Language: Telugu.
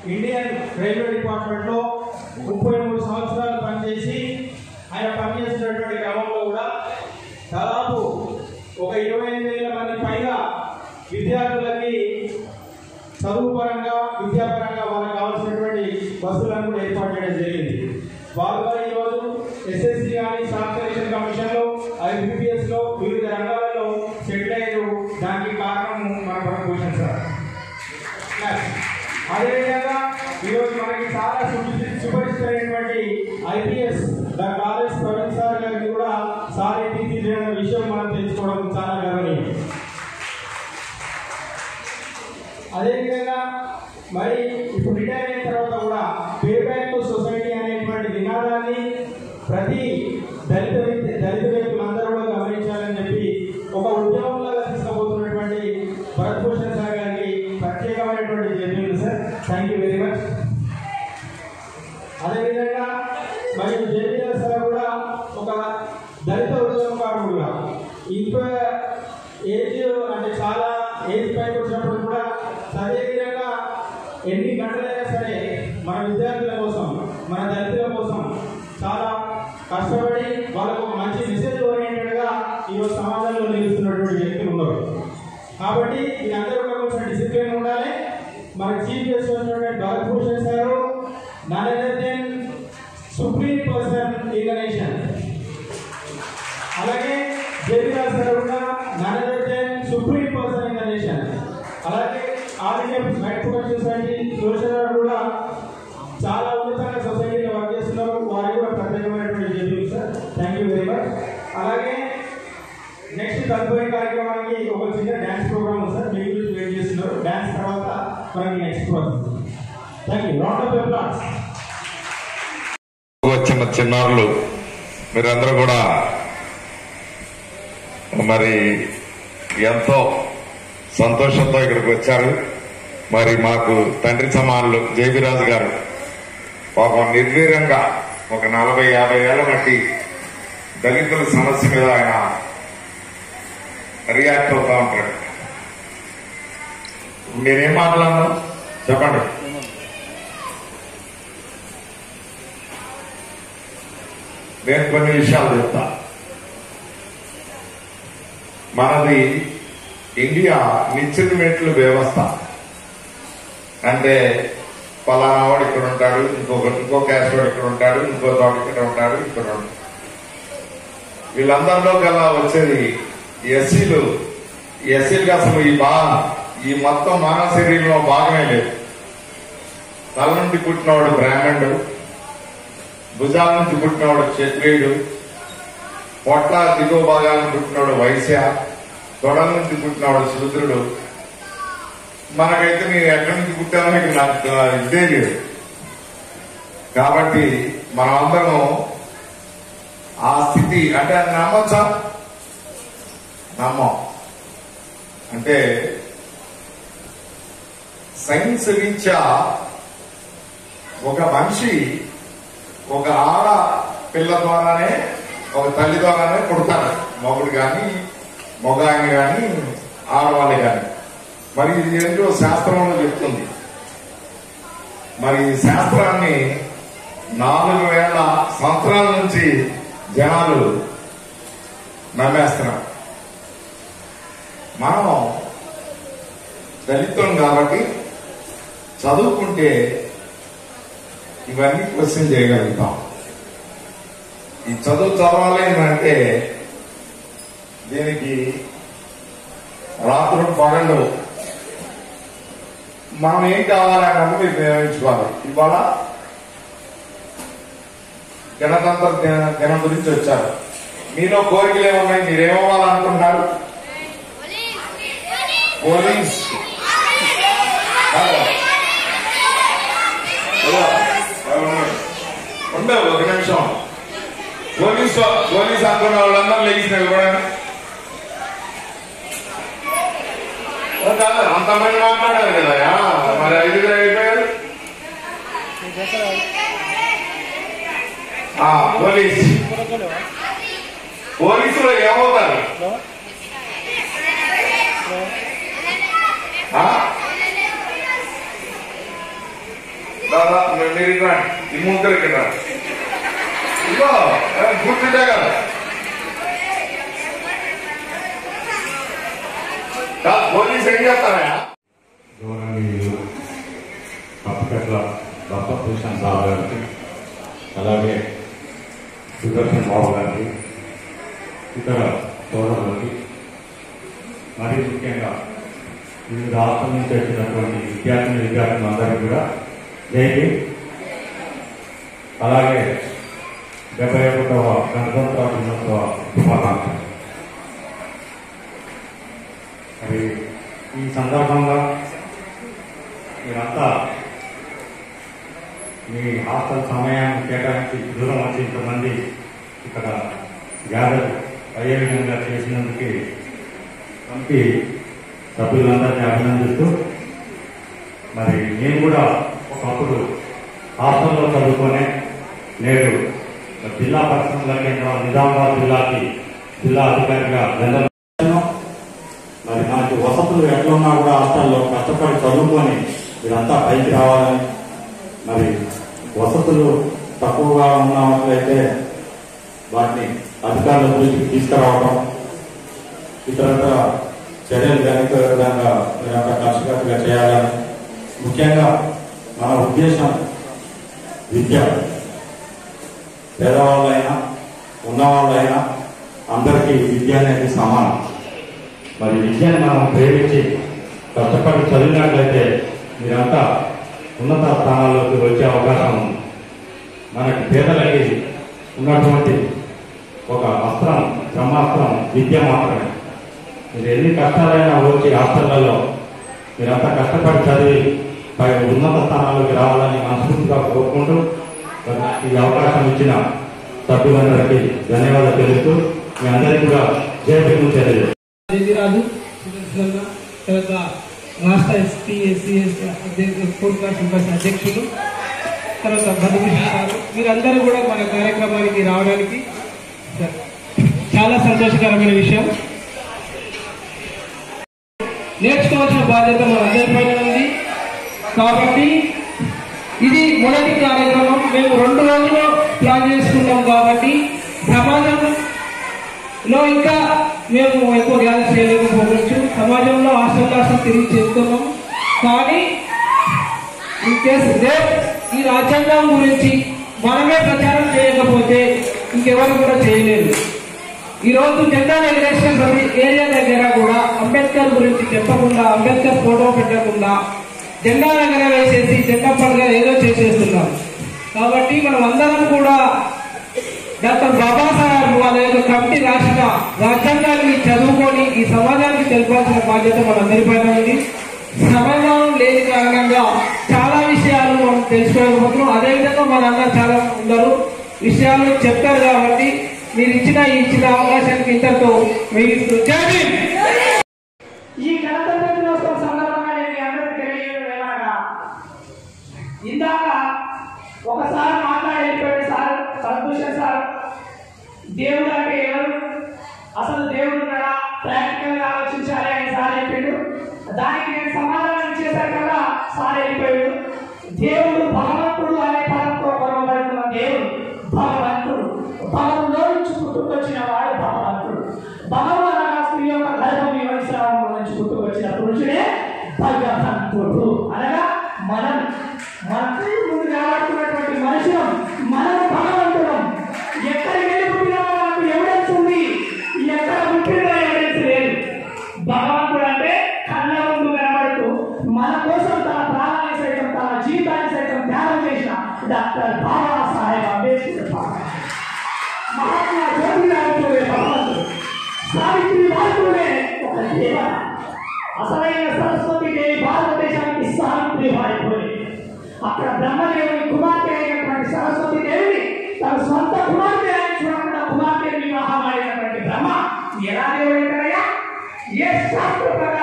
ఇండియన్ రైల్వే డిపార్ట్మెంట్ లో ముప్పై మూడు సంవత్సరాలు పనిచేసి ఆయన పనిచేసినటువంటి క్రమంలో కూడా దాదాపు ఒక ఇరవై ఎనిమిది వేల మంది పైగా విద్యార్థులకి చదువు పరంగా విద్యాపరంగా వాళ్ళకి కావాల్సినటువంటి వస్తువులను కూడా ఏర్పాటు చేయడం జరిగింది వారు కూడా ఈరోజు ఎస్ఎస్సి కానీ స్టాఫ్ సెలక్షన్ కమిషన్ లో ఐబిపిఎస్ లో వివిధ రంగాలలో సెటిల్ అయ్యారు దానికి కారణం మన పరమభూషణ్ సార్ అదేవిధంగా ఈరోజు మనకి చాలా సుపరి- సుపరిచితమైనటువంటి IPS the college Praveen sir గారికి కూడా సార్ తీర్చిదిద్దిన విషయం మనం తెలుసుకోవడం చాలా గర్వనీయం అదేవిధంగా మరి ఇప్పుడు రిటైర్ అయిన తర్వాత కూడా పే బ్యాక్ టు సొసైటీ అనేటువంటి నినాదాన్ని ప్రతి దళిత వ్యక్తి దళిత వ్యక్తులందరూ కూడా గమనించాలని చెప్పి ఒక ఉద్యమంలాగా తీసుకుపోతున్నటువంటి భరత్ భూషణ్ సార్ గారికి ప్రత్యేకమైనటువంటి judgement sir thank you very much అదేవిధంగా మరియు జేపీఎల్ సార్ కూడా ఒక దళిత ఉద్యమకారుడుగా ఇంత ఏజ్ అంటే చాలా ఏజ్ పైకి వచ్చినప్పుడు కూడా అదేవిధంగా ఎన్ని గంటలైనా సరే మన విద్యార్థుల కోసం మన దళితుల కోసం చాలా కష్టపడి వాళ్ళకు ఒక మంచి మెసేజ్ ఓరియంటెడ్గా ఈరోజు సమాజంలో నిలుస్తున్నటువంటి వ్యక్తులు ఉన్నారు కాబట్టి మీరందరూ కూడా కొంచెం డిసిప్లిన్ ఉండాలి మన చీఫ్ గెస్ట్ వచ్చినటువంటి Bharat Bhushan sir none supreme person in the nation అలాగే జేపీఆర్ సార్ కూడా none supreme person in the nation అలాగే all India micro society social కూడా చాలా ఉన్నతంగా సొసైటీలో వర్క్ చేస్తున్నారు వారికి కూడా ప్రత్యేకమైనటువంటి judge sir thank you very much అలాగే నెక్స్ట్ తదుపరి కార్యక్రమానికి ఒక చిన్న డ్యాన్స్ ప్రోగ్రామ్ ఉంది సార్ మీ గురించి వెయిట్ చేస్తున్నారు డ్యాన్స్ తర్వాత మనకి next process thank you round of applause వచ్చిన చిన్నారులు మీరందరూ కూడా మరి ఎంతో సంతోషంతో ఇక్కడికి వచ్చారు మరి మాకు తండ్రి సమానులు జేబిరాజు గారు పాపం నిర్వీర్యంగా ఒక నలభై యాభై ఏళ్ల బట్టి దళితుల సమస్య మీద ఆయన రియాక్ట్ అవుతా ఉంటాడు మీరేం మాట్లాడను చెప్పండి నేను కొన్ని విషయాలు చెప్తా మనది ఇండియా నిశ్చిత మెట్ల వ్యవస్థ అంటే పలానా వాడు ఇక్కడ ఉంటాడు ఇంకొక ఇంకో క్యాస్ట్ వాడు ఇక్కడ ఉంటాడు ఇంకో వాడు ఇక్కడ ఉంటాడు ఇక్కడ ఉంటాడు వీళ్ళందరిలో కల్లా వచ్చేది ఎస్సీలు ఎస్సీలకు అసలు ఈ బా ఈ మొత్తం మానవ శరీరంలో భాగమే లేదు తల నుండి పుట్టినవాడు బ్రాహ్మణుడు భుజాల నుంచి పుట్టినవాడు క్షత్రియుడు పొట్ట దిగువ భాగాలను పుట్టినవాడు వైశ్య తొడల నుంచి పుట్టినవాడు శూద్రుడు మనకైతే నేను ఎక్కడి నుంచి పుట్టానో ఇక నాకు ఇదే లేదు కాబట్టి మనం అందరం ఆ స్థితి అంటే అది నమ్మచ్చా నమ్మం అంటే సైన్స్ రీత్యా ఒక మనిషి ఒక ఆడ పిల్ల ద్వారానే ఒక తల్లి ద్వారానే పుడతాడు మొగుడు కానీ మగ ఆయన కానీ ఆడవాళ్ళు కానీ మరి ఇది ఏంటో శాస్త్రంలో చెప్తుంది మరి ఈ శాస్త్రాన్ని నాలుగు వేల సంవత్సరాల నుంచి జనాలు నమ్మేస్తున్నారు మనం దళితులం కాబట్టి చదువుకుంటే ఇవన్నీ క్వశ్చన్ చేయగలుగుతాం ఈ చదువు చదవాలి అంటే దీనికి రాత్రులు పగళ్ళు మనం ఏం కావాలన్నది మీరు నిర్ణయించుకోవాలి ఇవాళ గణతంత్ర దిన- దినం గురించి వచ్చారు మీలో కోరికలు ఏమున్నాయి మీరేమవ్వాలనుకుంటున్నారు పోలీస్ కాదు. ఇదిగో, ఎవరు? ఉండు ఒక నిమిషం పోలీస్ పోలీస్ అనుకున్న వాళ్ళందరూ లెగిసినారు కూడా ఓ కాదు అంతమంది మాట్లాడారు కదా యా, మరి ఐదుగురు అయిపోయారు ఆ, పోలీస్ పోలీసులు ఏమవుతారు ఆ? మీరు ఇక్కడ రండి. ఈ ముగ్గురు ఇక్కడ రండి. ఇదిగో ఏ, కూర్చుంటే కదా కాదు, పోలీస్ ఏం చేస్తారా గౌరవనీయులు పప్పకట్ల దత్తభూషణ్ రావు గారికి అలాగే సుదర్శన్ బాబు గారికి ఇతర సోదరులకి మరి ముఖ్యంగా వివిధ రాష్ట్రాల నుంచి వచ్చినటువంటి విద్యార్థిని విద్యార్థులందరికీ కూడా జైలు అలాగే డెబ్బై ఒకటవ గణతంత్ర దినోత్సవ శుభాకాంక్షలు మరి ఈ సందర్భంగా మీరంతా మీ హాస్టల్ సమయాన్ని కేటాయించి దూరం వచ్చి ఇంతమంది ఇక్కడ గ్యాదర్ అయ్యే విధంగా చేసినందుకు కమిటీ సభ్యులందరినీ అభినందిస్తూ మరి నేను కూడా ఒకప్పుడు హాస్టల్లో చదువుకొని నేడు జిల్లా పరిశ్రమల కేంద్రం నిజామాబాద్ జిల్లాకి జిల్లా అధికారిగా జనరల్ మరి మనకి వసతులు ఎట్లున్నా కూడా హాస్టల్లో కష్టపడి చదువుకొని మీరంతా పైకి రావాలని మరి వసతులు తక్కువగా ఉన్నట్లయితే వాటిని అధికారుల దృష్టికి తీసుకురావడం ఇతరత్ర చర్యలు కనుక విధంగా మీరంతా కలిసికట్టుగా చేయాలని ముఖ్యంగా మన ఉద్దేశం విద్య పేదవాళ్ళైనా ఉన్నవాళ్ళైనా అందరికీ విద్య అనేది సమానం మరి విద్యను మనం ప్రేమించి కష్టపడి చదివినట్లయితే మీరంతా ఉన్నత స్థానాల్లోకి వచ్చే అవకాశం ఉంది మనకి పేదలకి ఉన్నటువంటి ఒక అస్త్రం బ్రహ్మాస్త్రం విద్య మాత్రమే మీరు ఎన్ని కష్టాలైనా వచ్చి హాస్టళ్లలో మీరంతా కష్టపడి చదివి పై ఉన్నత స్థానాల్లోకి రావాలని మనస్ఫూర్తిగా కోరుకుంటూ మరి నాకు ఈ అవకాశం ఇచ్చిన సభ్యులందరికీ ధన్యవాదాలు తెలుస్తూ మీ అందరికీ కూడా జయ భీము చర్యలు జయరాజు సుదర్శన తర్వాత రాష్ట్ర SP SC four class members అధ్యక్షులు తర్వాత భద్రభూషణ్ గారు మీరందరూ కూడా మన కార్యక్రమానికి రావడానికి చాలా సంతోషకరమైన విషయం నేర్చుకోవాల్సిన బాధ్యత మనందరిపైన ఉంది కాబట్టి ఇది మొదటి కార్యక్రమం మేము రెండు రోజులు ప్లాన్ చేసుకున్నాం కాబట్టి సమాజం లో ఇంకా మేము ఎక్కువ గ్యాదర్ చేయలేకపోవచ్చు సమాజంలో హాస్టల్ హాస్టల్ తిరిగి చేస్తున్నాం కానీ ఇన్ కేసు రేపు ఈ రాజ్యాంగం గురించి మనమే ప్రచారం చేయకపోతే ఇంకెవరు కూడా చేయలేరు ఈ రోజు జెండా ఎగరేషన్ ప్రతి ఏరియా దగ్గర కూడా అంబేద్కర్ గురించి చెప్పకుండా అంబేద్కర్ ఫోటో పెట్టకుండా జెండా దగ్గర వేసేసి జెండా పండుగ ఏదో చేసేస్తున్నాం కాబట్టి మనం అందరం కూడా డాక్టర్ బాబాసాహెబ్ వాళ్ళ యొక్క కమిటీ రాసిన రాజ్యాంగాన్ని చదువుకొని ఈ సమాజానికి తెలిపాల్సిన బాధ్యత మనందరిపైన ఉంది సమాధానం లేని కారణంగా చాలా విషయాలు మనం తెలుసుకోకపోతున్నాం అదేవిధంగా మన అన్న చాలా ఉన్నారు విషయాలు చెప్తారు కాబట్టి మీరు ఇచ్చిన ఈ ఇచ్చిన అవకాశానికి ఇంతతో ముగిస్తూ జై భీమ్ ఈ గణతంత్ర దినోత్సవం సందర్భంగా నేను మీ అందరికీ తెలియజేయడం ఏమనగా ఇందాక ఒకసారి మాట్లాడి వెళ్ళిపోయాడు సార్ సంతోషం సార్ దేవుడు అంటే ఎవరు అసలు దేవుడు ఉన్నాడా ప్రాక్టికల్ గా ఆలోచించాలి అని సార్ చెప్పిండు దానికి నేను సమాధానం ఇచ్చేసరికల్లా సార్ వెళ్ళిపోయాడు దేవుడు భగవంతుడు అనే పదంతో కొనబడుతున్న దేవుడు భగవంతుడు భగవంలో నుంచి పుట్టుకొచ్చిన వాడు భగవంతుడు భగవం అనగా స్త్రీ యొక్క గర్భం వివరించడంలో నుంచి పుట్టుకొచ్చిన పురుషుడే భగవంతుడు అనగా మనం మన ముందు కనబడుతున్నటువంటి మనుషులం మనం భగవంతుడం ఎక్కడికి వెళ్ళి పుట్టినామో మనకు ఎవిడెన్స్ ఉంది ఎక్కడ పుట్టినో ఎవిడెన్స్ లేదు భగవంతుడు అంటే కళ్ళ ముందు కనబడుతూ మన కోసం తన ప్రాణాన్ని సైతం తన జీవితాన్ని సైతం త్యాగం చేసిన డాక్టర్ బాబాసాహెబ్ అంబేద్కర్ బాబా మహాత్మా జ్యోతిరావు పూలే భగవంతుడు సావిత్రి బాలకుడే ఒక దేవత అసలైన సరస్వతి దేవి భారతదేశానికి సావిత్రి బాలకుడే అక్కడ బ్రహ్మదేవుని కుమార్తె అయినటువంటి సరస్వతి దేవిని తన సొంత కుమార్తె అని చూడకుండా కుమార్తె వివాహం అయినటువంటి బ్రహ్మ ఎలా దేవుడు అంటారయ్యా ఏ శాస్త్ర ప్రకారం